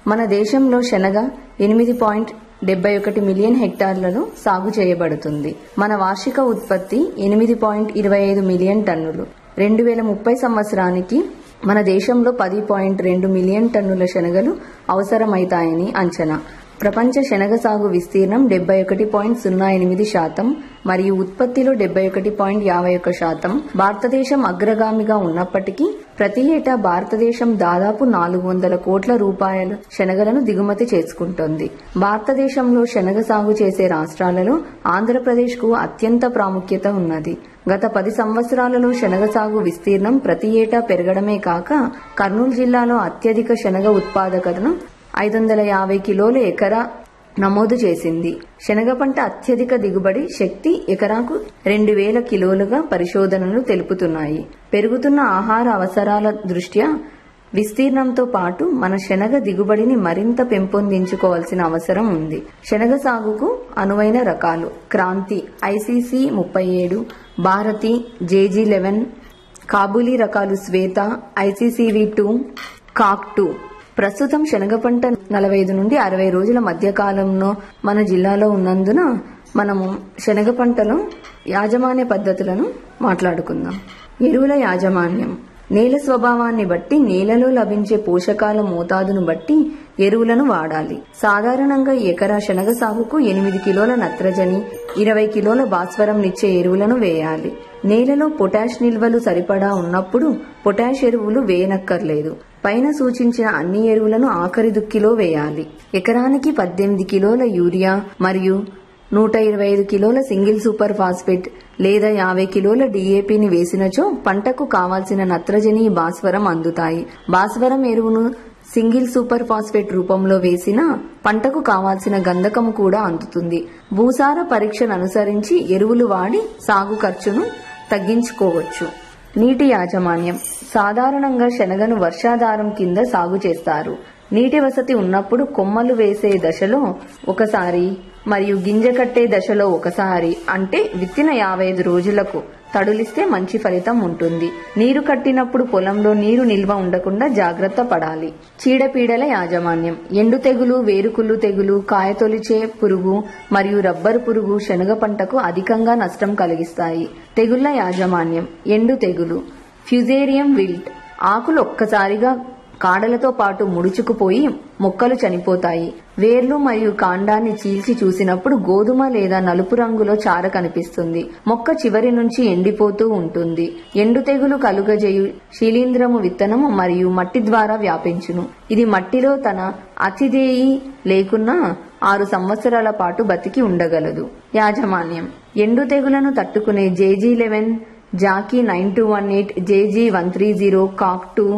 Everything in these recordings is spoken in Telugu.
మన దేశంలో శనగ ఎనిమిది పాయింట్ డెబ్బై ఒకటి మిలియన్ హెక్టార్లలో సాగు చేయబడుతుంది మన వార్షిక ఉత్పత్తి ఎనిమిది పాయింట్ ఇరవై ఐదు మిలియన్ టన్నులు రెండు వేల ముప్పై సంవత్సరానికి మన దేశంలో పది పాయింట్ రెండు మిలియన్ టన్నుల శనగలు అవసరమవుతాయని అంచనా ప్రపంచ శనగ సాగు విస్తీర్ణం డెబ్బై ఒకటి పాయింట్ సున్నా ఎనిమిది శాతం మరియు ఉత్పత్తిలో డెబ్బై ఒకటి పాయింట్ యాభై ఒక్క శాతం భారతదేశం అగ్రగామిగా ఉన్నప్పటికీ ప్రతి ఏటా భారతదేశం దాదాపు నాలుగు వందల కోట్ల రూపాయల శనగలను దిగుమతి చేసుకుంటోంది భారతదేశంలో శనగ సాగు చేసే రాష్ట్రాలలో ఆంధ్రప్రదేశ్ కు అత్యంత ప్రాముఖ్యత ఉన్నది గత పది సంవత్సరాలలో శనగ సాగు విస్తీర్ణం ప్రతి ఏటా పెరగడమే కాక కర్నూలు జిల్లాలో అత్యధిక శనగ ఉత్పాదకతను ఐదు వందల యాభై కిలోల ఎకరా నమోదు చేసింది శనగ పంట అత్యధిక దిగుబడి శక్తి ఎకరాకు రెండు వేల కిలోలుగా పరిశోధనలు తెలుపుతున్నాయి పెరుగుతున్న ఆహార అవసరాల దృష్ట్యా విస్తీర్ణంతో పాటు మన శనగ దిగుబడిని మరింత పెంపొందించుకోవాల్సిన అవసరం ఉంది శనగ సాగుకు అనువైన రకాలు క్రాంతి ఐసీసీ ముప్పై ఏడు భారతి జేజీ లెవెన్ కాబూలీ రకాలు శ్వేత ఐసీసీవి టూ కాక్ టూ ప్రస్తుతం శనగ పంట నలభై ఐదు నుండి అరవై రోజుల మధ్య కాలంలో మన జిల్లాలో ఉన్నందున మనము శనగ పంటలో యాజమాన్య పద్ధతులను మాట్లాడుకుందాం ఎరువుల యాజమాన్యం నేల స్వభావాన్ని బట్టి నేలలో లభించే పోషకాల మోతాదును బట్టి ఎరువులను వాడాలి సాధారణంగా ఎకరా శనగ సాగుకు ఎనిమిది కిలోల నత్రజని ఇరవై కిలోల భాస్వరం నిచ్చే ఎరువులను వేయాలి నేలలో పొటాష్ నిల్వలు సరిపడా ఉన్నప్పుడు పొటాష్ ఎరువులు వేయనక్కర్లేదు పైన సూచించిన అన్ని ఎరువులను ఆఖరి దుక్కిలో వేయాలి ఎకరానికి పద్దెనిమిది కిలోల యూరియా మరియు నూట ఇరవై ఐదు కిలోల సింగిల్ సూపర్ ఫాస్ఫేట్ లేదా యాభై కిలోల డీఏపీని వేసినచో పంటకు కావాల్సిన నత్రజని భాస్వరం అందుతాయి భాస్వరం ఎరువును సింగిల్ సూపర్ ఫాస్ఫేట్ రూపంలో వేసిన పంటకు కావాల్సిన గంధకము కూడా అందుతుంది భూసార పరీక్షను అనుసరించి ఎరువులు వాడి సాగు ఖర్చును తగ్గించుకోవచ్చు నీటి యాజమాన్యం సాధారణంగా శనగను వర్షాధారం కింద సాగు చేస్తారు నీటి వసతి ఉన్నప్పుడు కొమ్మలు వేసే దశలో ఒకసారి మరియు గింజ కట్టే దశలో ఒకసారి అంటే విత్తిన యాభై ఐదు రోజులకు తడులిస్తే మంచి ఫలితం ఉంటుంది నీరు కట్టినప్పుడు పొలంలో నీరు నిల్వ ఉండకుండా జాగ్రత్త పడాలి చీడపీడల యాజమాన్యం ఎండు తెగులు వేరుకుళ్ళు తెగులు కాయతొలిచే పురుగు మరియు రబ్బరు పురుగు శనగ పంటకు అధికంగా నష్టం కలిగిస్తాయి తెగుళ్ల యాజమాన్యం ఎండు తెగులు ఫ్యుజేరియం విల్ట్ ఆకులు ఒక్కసారిగా కాడలతో పాటు ముడుచుకుపోయి మొక్కలు చనిపోతాయి వేర్లు మరియు కాండాన్ని చీల్చి చూసినప్పుడు గోధుమ లేదా నలుపు రంగులో చార కనిపిస్తుంది మొక్క చివరి నుంచి ఎండిపోతూ ఉంటుంది ఎండు తెగులు కలుగజేయు శిలీంధ్రము విత్తనము మరియు మట్టి ద్వారా వ్యాపించును ఇది మట్టిలో తన అతిదేయి లేకున్నా ఆరు సంవత్సరాల పాటు బతికి ఉండగలదు యాజమాన్యం ఎండు తెగులను తట్టుకునే జేజీ లెవెన్ జాకీ nine two one eight J G one three zero కాక్ టూ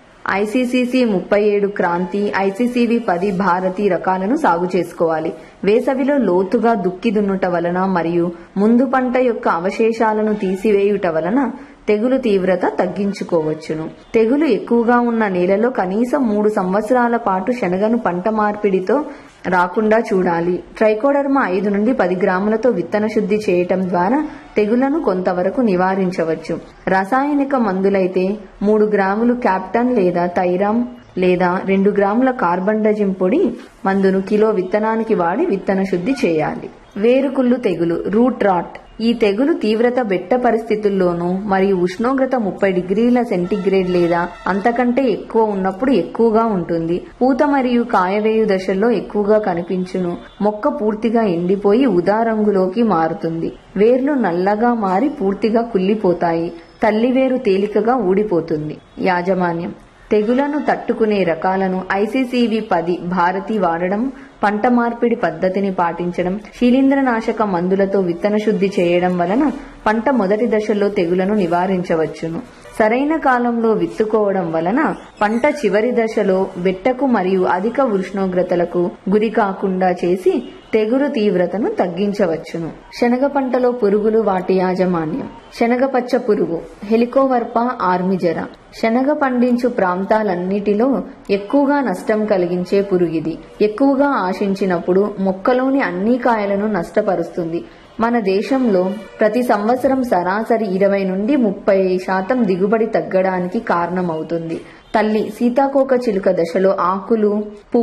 ఐసీసీసీ ముప్పై ఏడు క్రాంతి ఐసీసీవి పది భారతి రకాలను సాగు చేసుకోవాలి వేసవిలో లోతుగా దుక్కి దున్నుట వలన మరియు ముందు పంట యొక్క అవశేషాలను తీసివేయుట వలన తెగులు తీవ్రత తగ్గించుకోవచ్చును తెగులు ఎక్కువగా ఉన్న నేలలో కనీసం మూడు సంవత్సరాల పాటు శనగను పంట మార్పిడితో రాకుండా చూడాలి ట్రైకోడర్మా ఐదు నుండి పది గ్రాములతో విత్తన శుద్ధి చేయటం ద్వారా తెగులను కొంతవరకు నివారించవచ్చు రసాయనిక మందులైతే మూడు గ్రాములు క్యాప్టన్ లేదా థైరామ్ లేదా రెండు గ్రాముల కార్బండజిం పొడి మందును కిలో విత్తనానికి వాడి విత్తన శుద్ధి చేయాలి వేరుకుళ్ళు తెగులు రూట్ రాట్ ఈ తెగులు తీవ్రత బెట్ట పరిస్థితుల్లోనూ మరియు ఉష్ణోగ్రత ముప్పై డిగ్రీల సెంటీగ్రేడ్ లేదా అంతకంటే ఎక్కువ ఉన్నప్పుడు ఎక్కువగా ఉంటుంది పూత మరియు కాయవేయు దశల్లో ఎక్కువగా కనిపించును మొక్క పూర్తిగా ఎండిపోయి ఉదా రంగులోకి మారుతుంది వేర్లు నల్లగా మారి పూర్తిగా కుళ్ళిపోతాయి తల్లివేరు తేలికగా ఊడిపోతుంది యాజమాన్యం తెగులను తట్టుకునే రకాలను ఐసీసీవి పది భారతి వాడడం పంట మార్పిడి పద్ధతిని పాటించడం శిలీంద్రనాశక మందులతో విత్తన శుద్ధి చేయడం వలన పంట మొదటి దశలో తెగులను నివారించవచ్చును సరైన కాలంలో విత్తుకోవడం వలన పంట చివరి దశలో బెట్టకు మరియు అధిక ఉష్ణోగ్రతలకు గురి కాకుండా చేసి తెగులు తీవ్రతను తగ్గించవచ్చును శనగ పంటలో పురుగులు వాటి యాజమాన్యం శనగపచ్చ పురుగు హెలికోవర్ప ఆర్మిజర శనగ పండించు ప్రాంతాలన్నిటిలో ఎక్కువగా నష్టం కలిగించే పురుగిది ఎక్కువగా ఆశించినప్పుడు మొక్కలోని అన్ని కాయలను నష్టపరుస్తుంది మన దేశంలో ప్రతి సంవత్సరం సరాసరి ఇరవై నుండి ముప్పై శాతం దిగుబడి తగ్గడానికి కారణమవుతుంది తల్లి సీతాకోక చిలుక దశలో ఆకులు